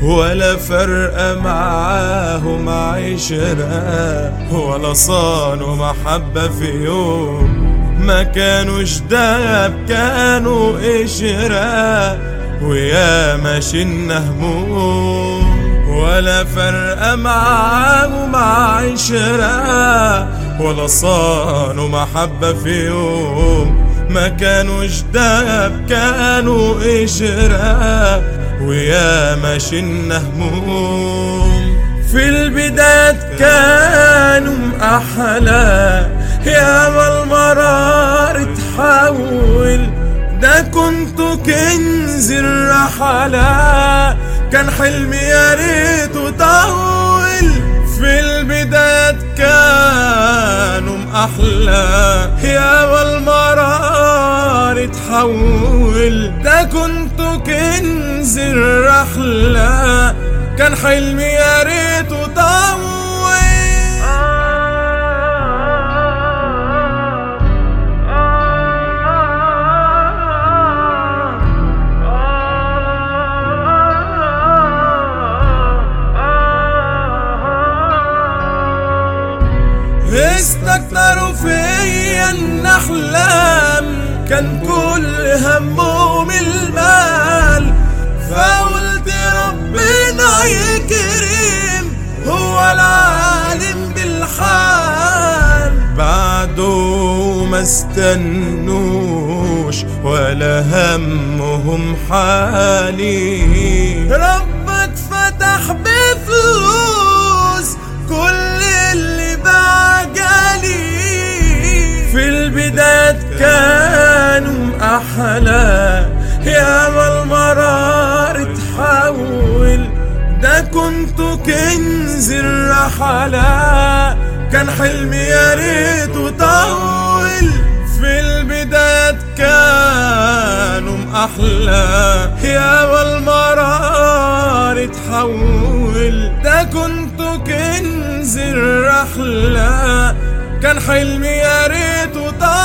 ولا فرق معاهم عشرة ولا صانوا محبة في يوم ما كانوش دهب كانوا قشرة ويا ماشينا هموم ولا فرق معاهم عشرة ولا صانوا محبة في يوم ما كانوش دهب كانوا قشرة ويا ماشينا هموم في البداية كانوا أحلى يا ما المرار تحول ده كنت كنز الرحلة كان حلمي يا ريته طول في البداية كانوا أحلى يا ما المرار تحول ده كنت كنز الرحلة كان حلمي يا ريته طول استكتروا فيا ان احلام كان كل همهم المال فقلت ربنا يكرم هو العالم بالحال بعده ما استنوش ولا همهم حالي ربك فتح بفلوس كل اللي بعجلي في البداية كانوا أحلى يا ما المرار تحول ده كنت كنز الرحلة كان حلمي يا ريته طول في البداية كانوا أحلى يا ما المرار تحول ده كنت كنز الرحلة كان حلمي يا ريته طول